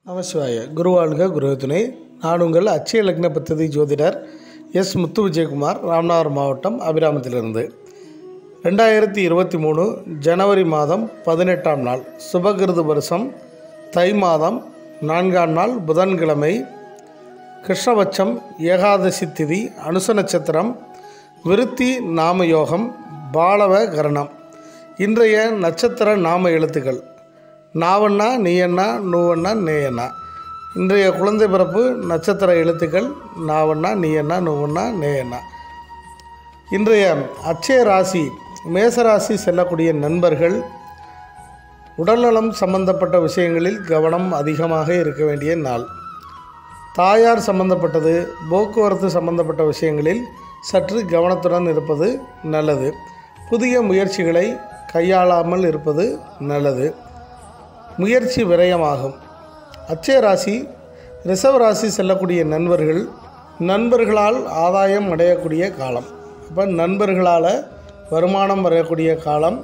நமசிவாய குருவாழ்க குரு துணை நான் உங்கள் அச்சய லக்ன பத்ததி ஜோதிடர் எஸ் முத்து விஜயகுமார் ராமநாதபுரம் மாவட்டம் அபிராமத்திலிருந்து ரெண்டாயிரத்தி இருபத்தி மூணு ஜனவரி மாதம் பதினெட்டாம் நாள் சுபகிருது வருஷம் தை மாதம் நான்காம் நாள் புதன்கிழமை கிருஷ்ணபட்சம் ஏகாதசி திதி அனுச நட்சத்திரம் விருத்தி நாமயோகம் பாலவ கரணம் இன்றைய நட்சத்திர நாம எழுத்துக்கள் நாவண்ணா நீயண்ணா நூவண்ணா நேயண்ணா இன்றைய குழந்தை பிறப்பு நட்சத்திர எழுத்துக்கள் நாவண்ணா நீயண்ணா நூவண்ணா நேயண்ணா இன்றைய அச்சய ராசி மேசராசி செல்லக்கூடிய நண்பர்கள் உடல்நலம் சம்பந்தப்பட்ட விஷயங்களில் கவனம் அதிகமாக இருக்க வேண்டிய நாள் தாயார் சம்பந்தப்பட்டது போக்குவரத்து சம்பந்தப்பட்ட விஷயங்களில் சற்று கவனத்துடன் இருப்பது நல்லது புதிய முயற்சிகளை கையாளாமல் இருப்பது நல்லது முயற்சி விரயமாகும் அச்சய ராசி ரிஷவ ராசி செல்லக்கூடிய நண்பர்கள் நண்பர்களால் ஆதாயம் அடையக்கூடிய காலம் அப்போ நண்பர்களால் வருமானம் வரக்கூடிய காலம்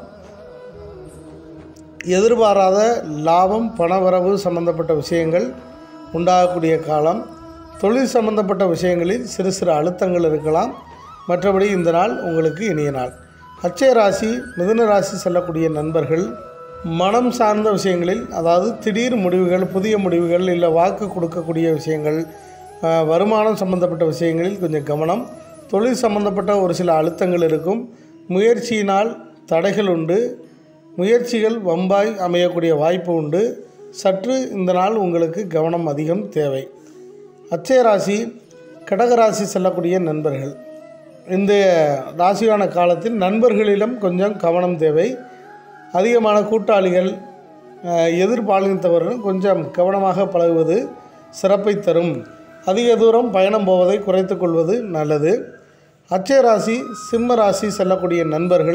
எதிர்பாராத லாபம் பணவரவு சம்பந்தப்பட்ட விஷயங்கள் உண்டாகக்கூடிய காலம் தொழில் சம்பந்தப்பட்ட விஷயங்களில் சிறு சிறு அழுத்தங்கள் இருக்கலாம் மற்றபடி இந்த நாள் உங்களுக்கு இனிய நாள் அச்சய ராசி மிதுன ராசி செல்லக்கூடிய நண்பர்கள் மனம் சார்ந்த விஷயங்களில் அதாவது திடீர் முடிவுகள் புதிய முடிவுகள் இல்லை வாக்கு கொடுக்கக்கூடிய விஷயங்கள் அஹ், வருமானம் சம்பந்தப்பட்ட விஷயங்களில் கொஞ்சம் கவனம் தொழில் சம்பந்தப்பட்ட ஒரு சில அழுத்தங்கள் இருக்கும் முயற்சியினால் தடைகள் உண்டு முயற்சிகள் வம்பாய் அமையக்கூடிய வாய்ப்பு உண்டு சற்று இந்த நாள் உங்களுக்கு கவனம் அதிகம் தேவை அச்சய ராசி கடகராசி செல்லக்கூடிய நண்பர்கள் இந்த ராசியான காலத்தில் நண்பர்களிடம் கொஞ்சம் கவனம் தேவை அதிகமான கூட்டாளிகள் அஹ், எதிர்பாலினத்தவர்கள் கொஞ்சம் கவனமாக பழகுவது சிறப்பை தரும் அதிக தூரம் பயணம் போவதை குறைத்து கொள்வது நல்லது அச்சய ராசி சிம்ம ராசி செல்லக்கூடிய நண்பர்கள்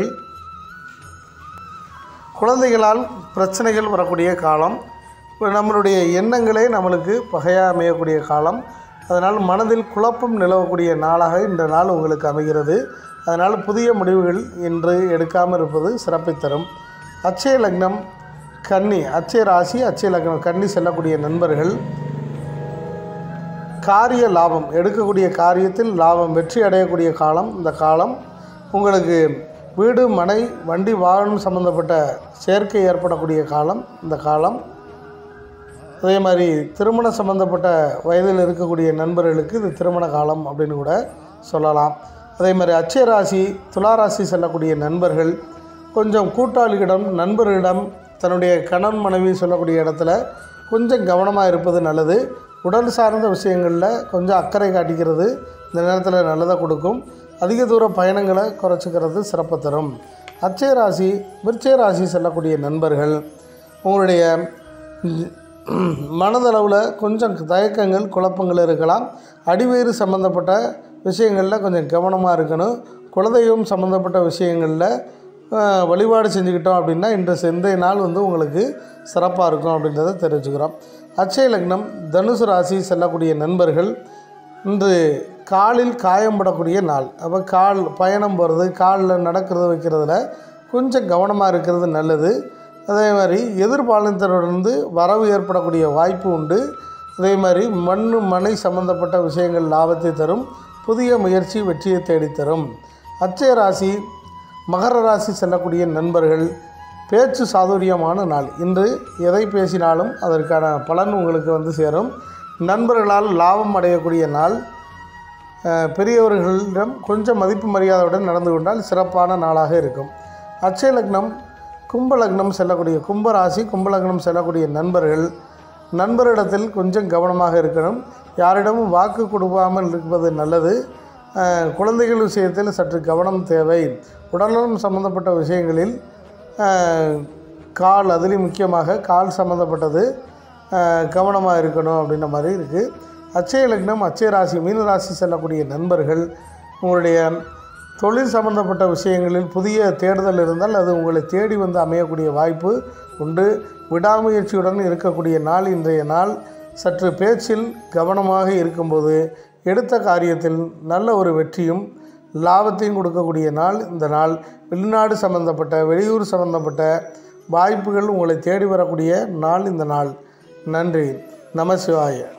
குழந்தைகளால் பிரச்சனைகள் வரக்கூடிய காலம் இப்போ நம்மளுடைய எண்ணங்களே நம்மளுக்கு பகையாக அமையக்கூடிய காலம் அதனால் மனதில் குழப்பம் நிலவக்கூடிய நாளாக இந்த நாள் உங்களுக்கு அமைகிறது அதனால் புதிய முடிவுகள் இன்று எடுக்காமல் இருப்பது சிறப்பை தரும் அச்சய லக்னம் கன்னி அச்சய ராசி அச்சய லக்னம் கன்னி செல்லக்கூடிய நண்பர்கள் காரிய லாபம் எடுக்கக்கூடிய காரியத்தில் லாபம் வெற்றி அடையக்கூடிய காலம் இந்த காலம் உங்களுக்கு வீடு மனை வண்டி வாகனம் சம்பந்தப்பட்ட சேர்க்கை ஏற்படக்கூடிய காலம் இந்த காலம் அதே மாதிரி திருமணம் சம்பந்தப்பட்ட வயதில் இருக்கக்கூடிய நண்பர்களுக்கு இது திருமண காலம் அப்படின்னு கூட சொல்லலாம் அதே மாதிரி அச்சய ராசி துளாராசி செல்லக்கூடிய நண்பர்கள் கொஞ்சம் கூட்டாளிகளிடம் நண்பர்களிடம் தன்னுடைய கணவன் மனைவி சொல்லக்கூடிய இடத்துல கொஞ்சம் கவனமாக இருப்பது நல்லது உடல் சார்ந்த விஷயங்களில் கொஞ்சம் அக்கறை காட்டிக்கிறது இந்த நேரத்தில் நல்லதை கொடுக்கும் அதிக தூர பயணங்களை குறைச்சிக்கிறது சிறப்பு தரும் அச்சய ராசி விருச்சய ராசி செல்லக்கூடிய நண்பர்கள் உங்களுடைய மனதளவில் கொஞ்சம் தயக்கங்கள் குழப்பங்கள் இருக்கலாம் அடிவயிறு சம்மந்தப்பட்ட விஷயங்களில் கொஞ்சம் கவனமாக இருக்கணும் குலதெய்வம் சம்மந்தப்பட்ட விஷயங்களில் அஹ், வழிபாடு செஞ்சுக்கிட்டோம் அப்படின்னா இன்று இன்றைய நாள் வந்து உங்களுக்கு சிறப்பாக இருக்கும் அப்படின்றத தெரிவிச்சுக்கிறோம் அச்சய லக்னம் தனுசு ராசி செல்லக்கூடிய நண்பர்கள் இன்று காலில் காயம்படக்கூடிய நாள் அப்போ கால் பயணம் போகிறது காலில் நடக்கிறது வைக்கிறதுல கொஞ்சம் கவனமாக இருக்கிறது நல்லது அதே மாதிரி எதிர்பாலினத்திலிருந்து வரவு ஏற்படக்கூடிய வாய்ப்பு உண்டு அதே மாதிரி மண் மனை சம்பந்தப்பட்ட விஷயங்கள் லாபத்தை தரும் புதிய முயற்சி வெற்றியை தேடித்தரும் அச்சய ராசி மகர ராசி செல்லக்கூடிய நண்பர்கள் பேச்சு சாதுரியமான நாள் இன்று எதை பேசினாலும் அதற்கான பலன் உங்களுக்கு வந்து சேரும் நண்பர்களால் லாபம் அடையக்கூடிய நாள் அஹ், பெரியவர்களிடம் கொஞ்சம் மதிப்பு மரியாதையுடன் நடந்து கொண்டால் சிறப்பான நாளாக இருக்கும் அச்சய லக்னம் கும்ப லக்னம் செல்லக்கூடிய கும்ப ராசி கும்ப லக்னம் செல்லக்கூடிய நண்பர்கள் நண்பரிடத்தில் கொஞ்சம் கவனமாக இருக்கணும் யாரிடமும் வாக்கு கொடுக்காமல் இருப்பது நல்லது அஹ், குழந்தைகள் விஷயத்தில் சற்று கவனம் தேவை உடல்நலம் சம்பந்தப்பட்ட விஷயங்களில் அஹ், கால் அதுலேயும் முக்கியமாக கால் சம்மந்தப்பட்டது கவனமாக இருக்கணும் அப்படின்ற மாதிரி இருக்குது அச்சய லக்னம் அச்சய ராசி மீன ராசி செல்லக்கூடிய நண்பர்கள் உங்களுடைய தொழில் சம்பந்தப்பட்ட விஷயங்களில் புதிய தேடுதல் இருந்தால் அது உங்களை தேடி வந்து அமையக்கூடிய வாய்ப்பு உண்டு விடாமுயற்சியுடன் இருக்கக்கூடிய நாள் இன்றைய நாள் சற்று பேச்சில் கவனமாக இருக்கும்போது எடுத்த காரியத்தில் நல்ல ஒரு வெற்றியும் லாபத்தையும் கொடுக்கக்கூடிய நாள் இந்த நாள் வெளிநாடு சம்பந்தப்பட்ட வெளியூர் சம்பந்தப்பட்ட வாய்ப்புகள் உங்களை தேடி வரக்கூடிய நாள் இந்த நாள் நன்றி நம சிவாய